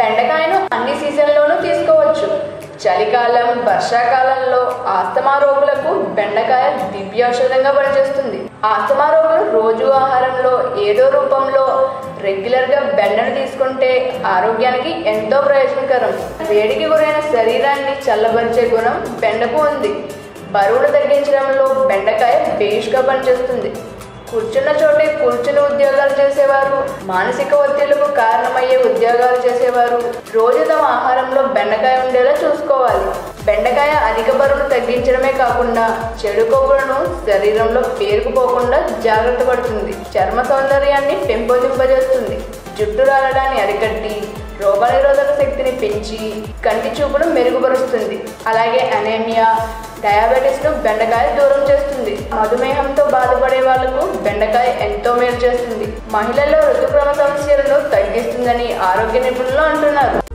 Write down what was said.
బెండకాయను అన్ని సీజన్లోనూ తీసుకోవచ్చు చలికాలం వర్షాకాలంలో ఆస్తమా రోగులకు బెండకాయ దివ్యౌషధంగా పనిచేస్తుంది ఆస్తమా రోగులు రోజు ఆహారంలో ఏదో రూపంలో రెగ్యులర్గా బెండను తీసుకుంటే ఆరోగ్యానికి ఎంతో ప్రయోజనకరం వేడికి గురైన శరీరాన్ని చల్లబరిచే గుణం బెండకు ఉంది బరువును తగ్గించడంలో బెండకాయ బేష్గా పనిచేస్తుంది కూర్చున్న చోటే కూర్చుని ఉద్యోగాలు చేసేవారు మానసిక ఒత్తిళ్లకు కారణమయ్యే ఉద్యోగాలు చేసేవారు రోజు తమ ఆహారంలో బెండకాయ ఉండేలా చూసుకోవాలి బెండకాయ అధిక బరువును తగ్గించడమే కాకుండా చెడు కొవ్వులను శరీరంలో పేరుకుపోకుండా జాగ్రత్త పడుతుంది చర్మ సౌందర్యాన్ని పెంపొందింపజేస్తుంది జుట్టు రాలడాన్ని అరికట్టి రోగనిరోధక శక్తిని పెంచి కంటి చూపును మెరుగుపరుస్తుంది అలాగే అనేమియా డయాబెటీస్ ను బెండకాయ దూరం చేస్తుంది మధుమేహంతో బాధపడే వాళ్లకు బెండకాయ ఎంతో మేలు చేస్తుంది మహిళల్లో ఋతుక్రమ సమస్యలను తగ్గిస్తుందని ఆరోగ్య నిపుణులు అంటున్నారు